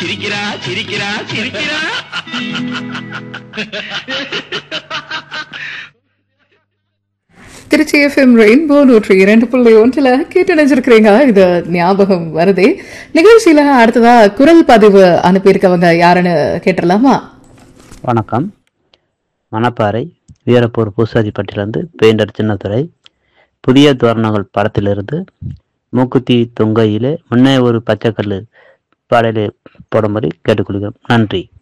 சிரிக்கிறா சிரிக்கிறா சிரிக்கிறா திருச்சி எஃப்எம் ரெயின்போ நூற்றி இரண்டு புள்ளி ஒன்றில் கேட்டு நினைச்சிருக்கிறீங்க இது ஞாபகம் வருதே நிகழ்ச்சியில அடுத்ததா குரல் பதிவு அனுப்பியிருக்கவங்க யாருன்னு கேட்டுடலாமா வணக்கம் மணப்பாறை வீரப்பூர் பூசாதிப்பட்டிலிருந்து பெயிண்டர் சின்னத்துறை புதிய தோரணங்கள் படத்திலிருந்து மூக்குத்தி தொங்கையிலே முன்னே ஒரு பச்சைக்கல் பாடலை போடும்படி கேட்டுக்கொள்கிறோம் நன்றி